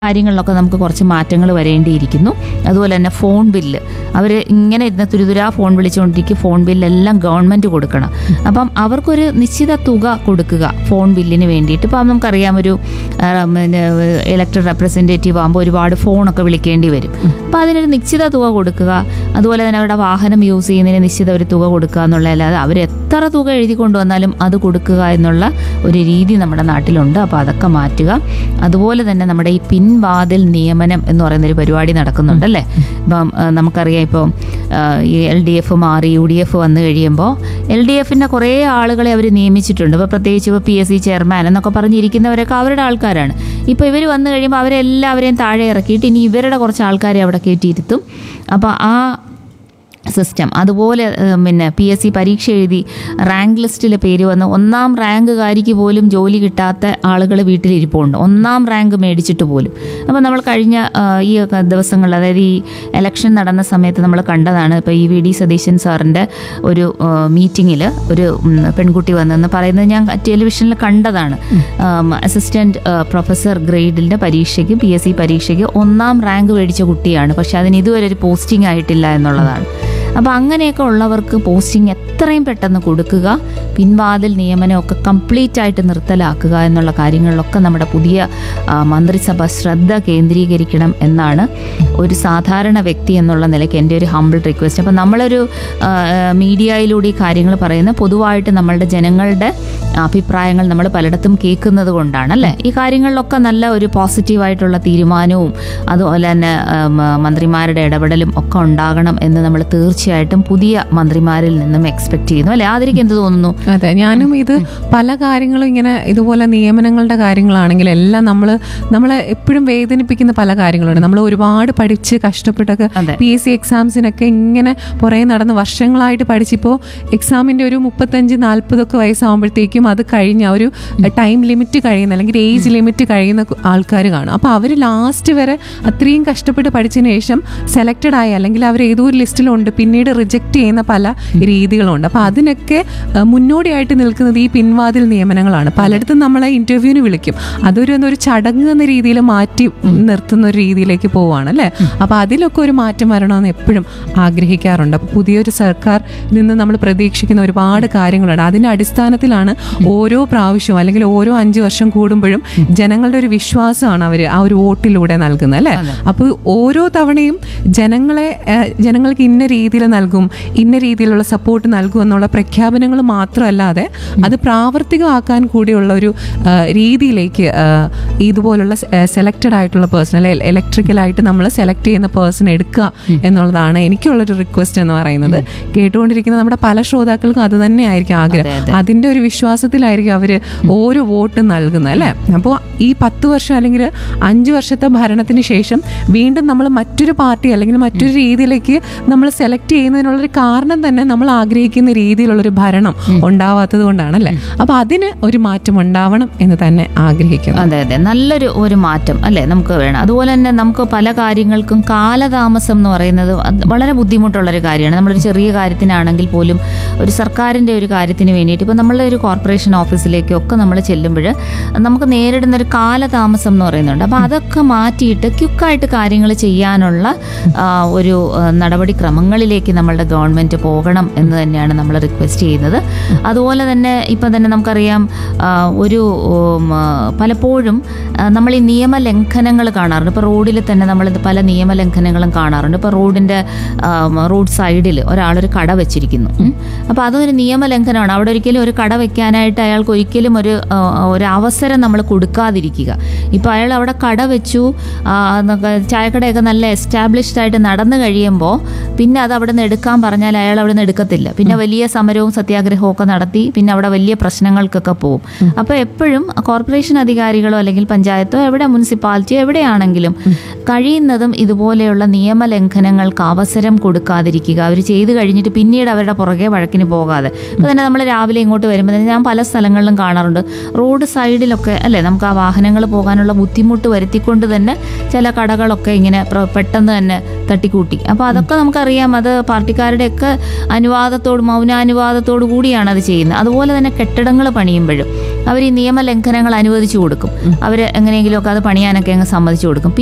കാര്യങ്ങളിലൊക്കെ നമുക്ക് കുറച്ച് മാറ്റങ്ങൾ വരേണ്ടിയിരിക്കുന്നു അതുപോലെ തന്നെ ഫോൺ ബില്ല് അവർ ഇങ്ങനെ ഇരുന്ന് തുരുതുരാ ഫോൺ വിളിച്ചുകൊണ്ടിരിക്കും ഫോൺ ബില്ലെല്ലാം ഗവൺമെൻറ് കൊടുക്കണം അപ്പം അവർക്കൊരു നിശ്ചിത തുക കൊടുക്കുക ഫോൺ ബില്ലിന് വേണ്ടിയിട്ട് ഇപ്പം നമുക്കറിയാം ഒരു ഇലക്ടഡ് റെപ്രസെൻറ്റേറ്റീവ് ആകുമ്പോൾ ഒരുപാട് ഫോണൊക്കെ വിളിക്കേണ്ടി വരും അപ്പം അതിനൊരു നിശ്ചിത തുക കൊടുക്കുക അതുപോലെ തന്നെ അവരുടെ വാഹനം യൂസ് ചെയ്യുന്നതിന് നിശ്ചിത ഒരു തുക കൊടുക്കുക എന്നുള്ളതല്ലാതെ അവർ എത്ര തുക എഴുതി കൊണ്ടുവന്നാലും അത് കൊടുക്കുക എന്നുള്ള ഒരു രീതി നമ്മുടെ നാട്ടിലുണ്ട് അപ്പോൾ അതൊക്കെ മാറ്റുക അതുപോലെ തന്നെ നമ്മുടെ ഈ പിൻവാതിൽ നിയമനം എന്ന് പറയുന്ന ഒരു പരിപാടി നടക്കുന്നുണ്ടല്ലേ ഇപ്പം ആ, നമുക്കറിയാം ഇപ്പോൾ ആ, ഈ എൽ ഡി എഫ് മാറി യു ഡി എഫ് വന്നു കഴിയുമ്പോൾ എൽ ഡി എഫിൻ്റെ കുറേ ആളുകളെ അവർ നിയമിച്ചിട്ടുണ്ട് ഇപ്പോൾ പ്രത്യേകിച്ച് ഇപ്പോൾ പി എസ് സി ചെയർമാൻ എന്നൊക്കെ പറഞ്ഞിരിക്കുന്നവരൊക്കെ അവരുടെ ആൾക്കാരാണ് ഇപ്പോൾ ഇവർ വന്നു കഴിയുമ്പോൾ അവരെല്ലാവരെയും താഴെ ഇറക്കിയിട്ട് ഇനി ഇവരുടെ കുറച്ച് ആൾക്കാരെ അവിടെ കയറ്റിയിരുത്തും അപ്പോൾ ആ സിസ്റ്റം അതുപോലെ ഏഹ്, പിന്നെ പി എസ് സി പരീക്ഷ എഴുതി റാങ്ക് ലിസ്റ്റിൽ പേര് വന്ന് ഒന്നാം റാങ്കുകാരിക്ക് പോലും ജോലി കിട്ടാത്ത ആളുകൾ വീട്ടിലിരിപ്പുണ്ട് ഒന്നാം റാങ്ക് മേടിച്ചിട്ട് പോലും അപ്പോൾ നമ്മൾ കഴിഞ്ഞ ആ, ഈ ദിവസങ്ങളിൽ അതായത് ഈ ഇലക്ഷൻ നടന്ന സമയത്ത് നമ്മൾ കണ്ടതാണ് ഇപ്പോൾ ഈ വി ഡി സതീശൻ സാറിൻ്റെ ഒരു മീറ്റിങ്ങിൽ ഒരു ഉം, പെൺകുട്ടി വന്നെന്ന് പറയുന്നത് ഞാൻ ടെലിവിഷനിൽ കണ്ടതാണ് അസിസ്റ്റൻറ്റ് പ്രൊഫസർ ഗ്രേഡിൻ്റെ പരീക്ഷയ്ക്ക് പി എസ് സി പരീക്ഷയ്ക്ക് ഒന്നാം റാങ്ക് മേടിച്ച കുട്ടിയാണ് പക്ഷെ അതിന് ഇതുവരെ ഒരു പോസ്റ്റിംഗ് ആയിട്ടില്ല എന്നുള്ളതാണ് അപ്പോൾ അങ്ങനെയൊക്കെ ഉള്ളവർക്ക് പോസ്റ്റിംഗ് എത്രയും പെട്ടെന്ന് കൊടുക്കുക പിൻവാതിൽ നിയമനമൊക്കെ കംപ്ലീറ്റ് ആയിട്ട് നിർത്തലാക്കുക എന്നുള്ള കാര്യങ്ങളിലൊക്കെ നമ്മുടെ പുതിയ ആ, മന്ത്രിസഭ ശ്രദ്ധ കേന്ദ്രീകരിക്കണം എന്നാണ് ഒരു സാധാരണ വ്യക്തി എന്നുള്ള നിലയ്ക്ക് എൻ്റെ ഒരു ഹമ്പിൾ റിക്വസ്റ്റ് അപ്പോൾ നമ്മളൊരു ആ, മീഡിയയിലൂടെ ഈ കാര്യങ്ങൾ പറയുന്ന പൊതുവായിട്ട് നമ്മളുടെ ജനങ്ങളുടെ അഭിപ്രായങ്ങൾ നമ്മൾ പലയിടത്തും കേൾക്കുന്നത് കൊണ്ടാണ് അല്ലേ ഈ കാര്യങ്ങളിലൊക്കെ നല്ല ഒരു പോസിറ്റീവായിട്ടുള്ള തീരുമാനവും അതുപോലെ തന്നെ ഉം, മന്ത്രിമാരുടെ ഇടപെടലും ഒക്കെ ഉണ്ടാകണം എന്ന് നമ്മൾ തീർച്ചയായിട്ടും പുതിയ മന്ത്രിമാരിൽ നിന്നും എക്സ്പെക്ട് ചെയ്യുന്നു അല്ലേ ആതിരിക്ക് എന്ത് തോന്നുന്നു അതെ ഞാനും ഇത് പല കാര്യങ്ങളും ഇങ്ങനെ ഇതുപോലെ നിയമനങ്ങളുടെ കാര്യങ്ങളാണെങ്കിൽ എല്ലാം നമ്മൾ നമ്മളെ എപ്പോഴും വേദനിപ്പിക്കുന്ന പല കാര്യങ്ങളുണ്ട് നമ്മൾ ഒരുപാട് പഠിച്ച് കഷ്ടപ്പെട്ടൊക്കെ അതെ. പി എസ് സി എക്സാംസിനൊക്കെ ഇങ്ങനെ പുറകെ നടന്ന് വർഷങ്ങളായിട്ട് പഠിച്ചിപ്പോൾ എക്സാമിന്റെ ഒരു മുപ്പത്തഞ്ച് നാൽപ്പതൊക്കെ വയസ്സാകുമ്പോഴത്തേക്കും അത് കഴിഞ്ഞ ഒരു ടൈം ലിമിറ്റ് കഴിയുന്ന അല്ലെങ്കിൽ ഏജ് ലിമിറ്റ് കഴിയുന്ന ആൾക്കാർ കാണും അപ്പോൾ അവർ ലാസ്റ്റ് വരെ അത്രയും കഷ്ടപ്പെട്ട് പഠിച്ചതിന് ശേഷം സെലക്റ്റഡ് ആയി അല്ലെങ്കിൽ അവർ ഏതോ ഒരു ലിസ്റ്റിലുണ്ട് പിന്നീട് റിജക്റ്റ് ചെയ്യുന്ന പല രീതികളുണ്ട് അപ്പോൾ അതിനൊക്കെ ആ, മുന്നോടിയായിട്ട് നിൽക്കുന്നത് ഈ പിൻവാതിൽ നിയമനങ്ങളാണ് പലയിടത്തും നമ്മളെ ഇന്റർവ്യൂവിന് വിളിക്കും അതൊരു ഒരു ചടങ്ങ് എന്ന രീതിയിൽ മാറ്റി നിർത്തുന്ന ഒരു രീതിയിലേക്ക് പോവുകയാണ് അല്ലേ അപ്പോൾ അതിലൊക്കെ ഒരു മാറ്റം വരണമെന്ന് എപ്പോഴും ആഗ്രഹിക്കാറുണ്ട് അപ്പോൾ പുതിയൊരു സർക്കാർ നിന്ന് നമ്മൾ പ്രതീക്ഷിക്കുന്ന ഒരുപാട് കാര്യങ്ങളുണ്ട് അതിന്റെ അടിസ്ഥാനത്തിലാണ് ഓരോ പ്രാവശ്യവും അല്ലെങ്കിൽ ഓരോ അഞ്ച് വർഷം കൂടുമ്പോഴും ജനങ്ങളുടെ ഒരു വിശ്വാസമാണ് അവർ ആ ഒരു വോട്ടിലൂടെ നൽകുന്നത് അല്ലേ അപ്പോൾ ഓരോ തവണയും ജനങ്ങളെ ഏഹ്, ജനങ്ങൾക്ക് ഇന്ന രീതിയിൽ നൽകും ഇന്ന രീതിയിലുള്ള സപ്പോർട്ട് നൽകും എന്നുള്ള പ്രഖ്യാപനങ്ങൾ മാത്രമല്ലാതെ അത് പ്രാവർത്തികമാക്കാൻ കൂടിയുള്ള ഒരു ആ, രീതിയിലേക്ക് ആ, ഇതുപോലുള്ള സെലക്റ്റഡ് ആയിട്ടുള്ള പേഴ്സൺ അല്ലെ ഇലക്ട്രിക്കലായിട്ട് നമ്മൾ സെലക്ട് ചെയ്യുന്ന പേഴ്സൺ എടുക്കുക എന്നുള്ളതാണ് എനിക്കുള്ളൊരു റിക്വസ്റ്റ് എന്ന് പറയുന്നത് കേട്ടുകൊണ്ടിരിക്കുന്ന നമ്മുടെ പല ശ്രോതാക്കൾക്കും അത് തന്നെയായിരിക്കും ആഗ്രഹം അതിന്റെ ഒരു വിശ്വാസത്തിലായിരിക്കും അവർ ഓരോ വോട്ട് നൽകുന്നത് അല്ലേ അപ്പോൾ ഈ പത്ത് വർഷം അല്ലെങ്കിൽ അഞ്ച് വർഷത്തെ ഭരണത്തിന് ശേഷം വീണ്ടും നമ്മൾ മറ്റൊരു പാർട്ടി അല്ലെങ്കിൽ മറ്റൊരു രീതിയിലേക്ക് നമ്മൾ സെലക്ട് ചെയ്യുന്നതിനുള്ളൊരു കാരണം തന്നെ നമ്മൾ ആഗ്രഹിക്കുന്ന രീതിയിലുള്ളൊരു ഭരണം ഉണ്ടാവാത്തത് കൊണ്ടാണല്ലേ അപ്പൊ അതിന് ഒരു മാറ്റം ഉണ്ടാവണം എന്ന് തന്നെ ആഗ്രഹിക്കുന്നു അതെ അതെ നല്ലൊരു ഒരു മാറ്റം അല്ലേ നമുക്ക് വേണം അതുപോലെ തന്നെ നമുക്ക് പല കാര്യങ്ങൾക്കും കാലതാമസം എന്ന് പറയുന്നത് അത് വളരെ ബുദ്ധിമുട്ടുള്ളൊരു കാര്യമാണ് നമ്മളൊരു ചെറിയ കാര്യത്തിനാണെങ്കിൽ പോലും ഒരു സർക്കാരിൻ്റെ ഒരു കാര്യത്തിന് വേണ്ടിയിട്ട് ഇപ്പോൾ നമ്മളെ ഒരു കോർപ്പറേഷൻ ഓഫീസിലേക്കൊക്കെ നമ്മൾ ചെല്ലുമ്പോൾ നമുക്ക് നേരിടുന്ന ഒരു കാലതാമസം എന്ന് പറയുന്നുണ്ട് അപ്പോൾ അതൊക്കെ മാറ്റിയിട്ട് ക്യുക്കായിട്ട് കാര്യങ്ങൾ ചെയ്യാനുള്ള ആ, ഒരു ആ, നടപടിക്രമങ്ങളിലേക്ക് നമ്മളുടെ ഗവൺമെൻറ് പോകണം എന്ന് തന്നെയാണ് നമ്മൾ റിക്വസ്റ്റ് ചെയ്യുന്നത് അതുപോലെ തന്നെ ഇപ്പം തന്നെ നമുക്കറിയാം ആ, ഒരു ഉം, ആ, പലപ്പോഴും ആ, നമ്മൾ ഈ നിയമലംഘനങ്ങൾ കാണാറുണ്ട് ഇപ്പോൾ റോഡിൽ തന്നെ നമ്മൾ പല നിയമലംഘനങ്ങളും കാണാറുണ്ട് ഇപ്പോൾ റോഡിൻ്റെ റോഡ് സൈഡിൽ ഒരാളൊരു കട വെച്ചിരിക്കുന്നു ഉം. അപ്പോൾ അതൊരു നിയമലംഘനമാണ് അവിടെ ഒരിക്കലും ഒരു കട വെക്കാനായിട്ട് അയാൾക്ക് ഒരിക്കലും ഒരു ആ, ഒരു അവസരം നമ്മൾ കൊടുക്കാതിരിക്കുക ഇപ്പോൾ അയാൾ അവിടെ കട വെച്ചു ആ, എന്നൊക്കെ ചായക്കടയൊക്കെ നല്ല എസ്റ്റാബ്ലിഷ്ഡ് ആയിട്ട് നടന്നു കഴിയുമ്പോൾ പിന്നെ അത് അവിടെ നിന്ന് എടുക്കാൻ പറഞ്ഞാൽ അയാൾ അവിടെ നിന്ന് എടുക്കത്തില്ല പിന്നെ വലിയ സമരവും സത്യാഗ്രഹവും ഒക്കെ നടത്തി പിന്നെ അവിടെ വലിയ പ്രശ്നങ്ങൾക്കൊക്കെ പോകും അപ്പോൾ എപ്പോഴും കോർപ്പറേഷൻ അധികാരികളോ അല്ലെങ്കിൽ പഞ്ചായത്തോ എവിടെ മുനിസിപ്പാലിറ്റിയോ എവിടെയാണെങ്കിലും കഴിയുന്നതും ഇതുപോലെയുള്ള നിയമലംഘനങ്ങൾക്ക് അവസരം കൊടുക്കാതിരിക്കുക അവർ ചെയ്തു കഴിഞ്ഞിട്ട് പിന്നീട് അവരുടെ പുറകെ വഴക്കിന് പോകാതെ അപ്പോൾ തന്നെ നമ്മൾ രാവിലെ ഇങ്ങോട്ട് വരുമ്പോൾ തന്നെ ഞാൻ പല സ്ഥലങ്ങളിലും കാണാറുണ്ട് റോഡ് സൈഡിലൊക്കെ അല്ലേ നമുക്ക് ആ വാഹനങ്ങൾ പോകാനുള്ള ബുദ്ധിമുട്ട് വരുത്തിക്കൊണ്ട് തന്നെ ചില കടകളൊക്കെ ഇങ്ങനെ പ്ര- പെട്ടെന്ന് തന്നെ തട്ടിക്കൂട്ടി അപ്പോൾ അതൊക്കെ നമുക്കറിയാം അത് പാർട്ടിക്കാരുടെയൊക്കെ അനുവാദത്തോട് മൗനാനുവാദത്തോടു കൂടിയാണ് അത് ചെയ്യുന്നത് അതുപോലെ തന്നെ കെട്ടിടങ്ങൾ പണിയുമ്പോഴും അവർ ഈ നിയമലംഘനങ്ങൾ അനുവദിച്ചു കൊടുക്കും അവർ എങ്ങനെയെങ്കിലുമൊക്കെ അത് പണിയാനൊക്കെ അങ്ങ് സമ്മതിച്ചു കൊടുക്കും